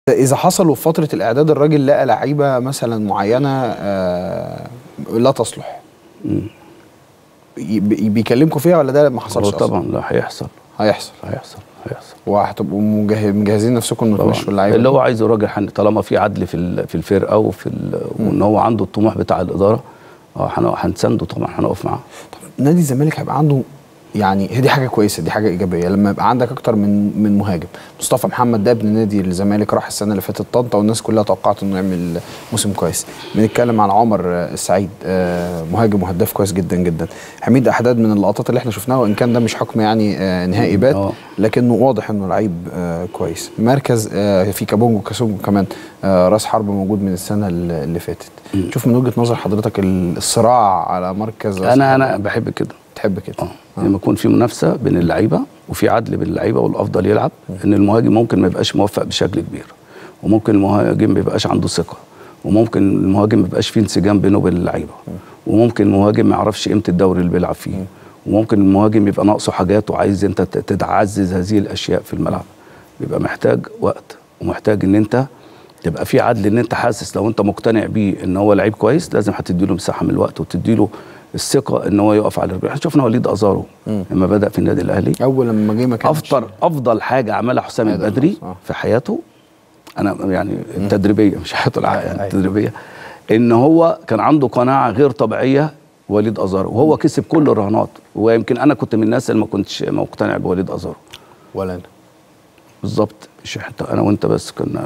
اذا حصل في فتره الاعداد الراجل لقى لعيبه مثلا معينه آه، لا تصلح يب- بيكلمكم فيها ولا ده ما حصلش هو أصلاً؟ طبعا لا هيحصل هيحصل هيحصل هيحصل وهتبقوا مجه- مجهزين نفسكم انكم طبعا تمشوا اللعيبه اللي هو عايزه راجل حن- طالما في عدل في ال- في الفرقه وفي ال- وان هو عنده الطموح بتاع الاداره اه هن- هنسنده طبعا هنقف معاه نادي الزمالك هيبقى عنده يعني هي دي حاجه كويسه دي حاجه ايجابيه لما يبقى عندك اكتر من من مهاجم مصطفى محمد ده ابن نادي الزمالك راح السنه اللي فاتت طنطا والناس كلها توقعت انه يعمل موسم كويس بنتكلم عن عمر آه، السعيد آه، مهاجم وهداف كويس جدا جدا حميد احداد من اللقطات اللي احنا شفناها وان كان ده مش حكم يعني آه، نهائي بات آه. لكنه واضح انه لعيب آه، كويس مركز آه، في كابونجو كاسونجو كمان آه، راس حرب موجود من السنه اللي اللي فاتت شوف من وجهه نظر حضرتك ال- الصراع على مركز راس انا حرب. انا بحب كده تحب كده اه لما يكون في منافسه بين اللعيبه وفي عدل بين اللعيبه والافضل يلعب ان المهاجم ممكن ما يبقاش موفق بشكل كبير وممكن المهاجم ما يبقاش عنده ثقه وممكن المهاجم ما يبقاش فيه انسجام بينه وبين اللعيبه وممكن المهاجم ما يعرفش قيمه الدوري اللي بيلعب فيه وممكن المهاجم يبقى ناقصه حاجات وعايز انت ت- تتعزز هذه الاشياء في الملعب بيبقى محتاج وقت ومحتاج ان انت تبقى في عدل ان انت حاسس لو انت مقتنع بيه ان هو لعيب كويس لازم هتدي له مساحه من الوقت وتدي له الثقه ان هو يقف على رجله احنا شفنا وليد ازارو لما بدا في النادي الاهلي اول لما جه ما كانش افضل افضل حاجه عملها حسام هذا البدري الخلاص، آه. في حياته انا يعني التدريبيه مش حياته الع- أيوة. يعني التدريبيه ان هو كان عنده قناعه غير طبيعيه وليد ازارو وهو كسب كل الرهانات ويمكن انا كنت من الناس اللي ما كنتش مقتنع بوليد ازارو ولا انا بالظبط مش حتى انا وانت بس كنا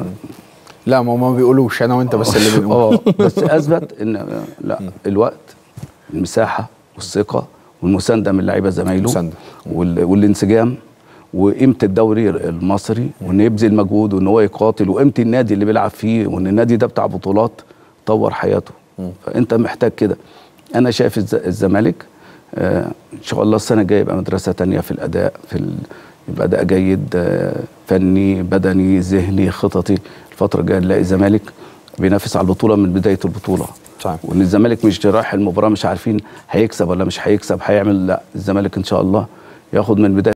لا ما ما بيقولوش انا وانت بس اللي بنقول اه بس اثبت ان لا الوقت المساحه والثقه والمسانده من اللعيبه زمايله مساندة. وال- والانسجام وقيمه الدوري المصري وان يبذل مجهود وان هو يقاتل وقيمه النادي اللي بيلعب فيه وان النادي ده بتاع بطولات طور حياته فانت محتاج كده انا شايف الز- الزمالك آه ان شاء الله السنه الجايه يبقى مدرسه تانية في الاداء في ال... يبقى اداء جيد آه فني بدني ذهني خططي الفتره الجايه نلاقي الزمالك بينافس على البطوله من بدايه البطوله صحيح. وان الزمالك مش رايح المباراه مش عارفين هيكسب ولا مش هيكسب هيعمل لا الزمالك ان شاء الله ياخد من بدايه